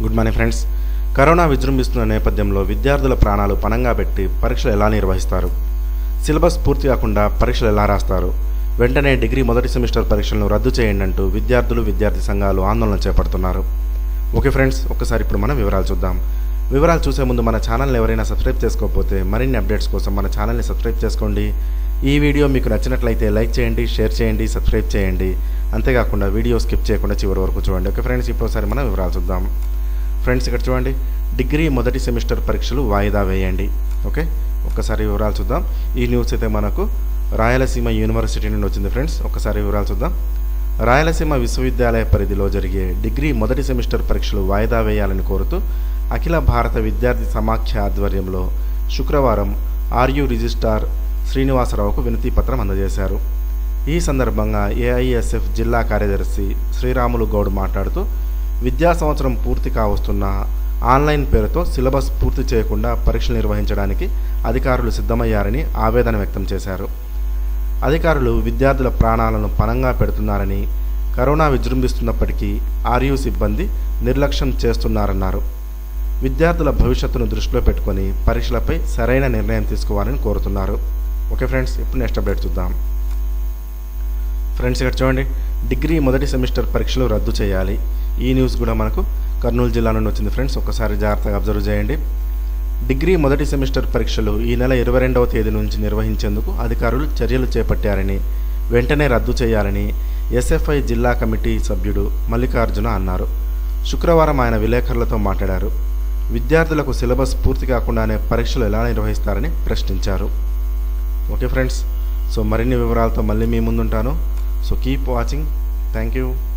good morning friends corona విజృంభిస్తున్న నేపథ్యంలో విద్యార్థుల ప్రాణాలు పణంగా పెట్టి పరీక్షలు ఎలా నిర్వహిస్తారు సిలబస్ పూర్తి కాకుండా పరీక్షలు ఎలా రాస్తారు వెంటనే డిగ్రీ మొదటి సెమిస్టర్ పరీక్షలను రద్దు చేయండి అంటూ విద్యార్థులు విద్యార్థి సంఘాలు ఆందోళన చేపడుతున్నారు ఓకే ఫ్రెండ్స్ ఒక్కసారి ఇప్పుడు మనం వివరాలు చూద్దాం వివరాలు చూసే ముందు మన ఛానల్ని ఎవరైనా సబ్స్క్రైబ్ చేసుకోకపోతే మరిన్ని అప్డేట్స్ కోసం మన ఛానల్ని సబ్స్క్రైబ్ చేసుకోండి ఈ వీడియో మీకు నచ్చినట్లయితే లైక్ చేయండి షేర్ చేయండి సబ్స్క్రైబ్ చేయండి అంతేకాకుండా వీడియో స్కిప్ చేయకుండా చివరి వరకు చూడండి ఓకే ఫ్రెండ్స్ ఇప్పుడు ఒకసారి మనం వివరాలు చూద్దాం ఫ్రెండ్స్ ఇక్కడ చూడండి డిగ్రీ మొదటి సెమిస్టర్ పరీక్షలు వాయిదా వేయండి ఓకే ఒక్కసారి వివరాలు చూద్దాం ఈ న్యూస్ అయితే మనకు రాయలసీమ యూనివర్సిటీ నుండి వచ్చింది ఫ్రెండ్స్ ఒక్కసారి వివరాలు చూద్దాం రాయలసీమ విశ్వవిద్యాలయ పరిధిలో జరిగే డిగ్రీ మొదటి సెమిస్టర్ పరీక్షలు వాయిదా వేయాలని కోరుతూ అఖిల భారత విద్యార్థి సమాఖ్య ఆధ్వర్యంలో శుక్రవారం ఆర్యు రిజిస్ట్రార్ శ్రీనివాసరావుకు వినతి పత్రం అందజేశారు ఈ సందర్భంగా ఏఐఎస్ఎఫ్ జిల్లా కార్యదర్శి శ్రీరాములు గౌడ్ మాట్లాడుతూ విద్యా సంవత్సరం పూర్తి కావస్తున్న ఆన్లైన్ పేరుతో సిలబస్ పూర్తి చేయకుండా పరీక్షలు నిర్వహించడానికి అధికారులు సిద్ధమయ్యారని ఆవేదన వ్యక్తం చేశారు అధికారులు విద్యార్థుల ప్రాణాలను పణంగా పెడుతున్నారని కరోనా విజృంభిస్తున్నప్పటికీ ఆర్యు సిబ్బంది నిర్లక్ష్యం చేస్తున్నారన్నారు విద్యార్థుల భవిష్యత్తును దృష్టిలో పెట్టుకొని పరీక్షలపై సరైన నిర్ణయం తీసుకోవాలని కోరుతున్నారు ఓకే ఫ్రెండ్స్ ఇప్పుడు నెక్స్ట్ అప్డేట్ చూద్దాం ఫ్రెండ్స్ ఇక్కడ చూడండి డిగ్రీ మొదటి సెమిస్టర్ పరీక్షలు రద్దు చేయాలి ఈ న్యూస్ కూడా మనకు కర్నూలు జిల్లా నుండి వచ్చింది ఫ్రెండ్స్ ఒకసారి జాగ్రత్తగా అబ్జర్వ్ చేయండి డిగ్రీ మొదటి సెమిస్టర్ పరీక్షలు ఈ నెల ఇరవై రెండవ తేదీ నుంచి నిర్వహించేందుకు అధికారులు చర్యలు చేపట్టారని వెంటనే రద్దు చేయాలని ఎస్ఎఫ్ఐ జిల్లా కమిటీ సభ్యుడు మల్లికార్జున అన్నారు శుక్రవారం ఆయన విలేకరులతో మాట్లాడారు విద్యార్థులకు సిలబస్ పూర్తి కాకుండానే పరీక్షలు ఎలా నిర్వహిస్తారని ప్రశ్నించారు ఓకే ఫ్రెండ్స్ సో మరిన్ని వివరాలతో మళ్ళీ మీ ముందుంటాను so keep watching thank you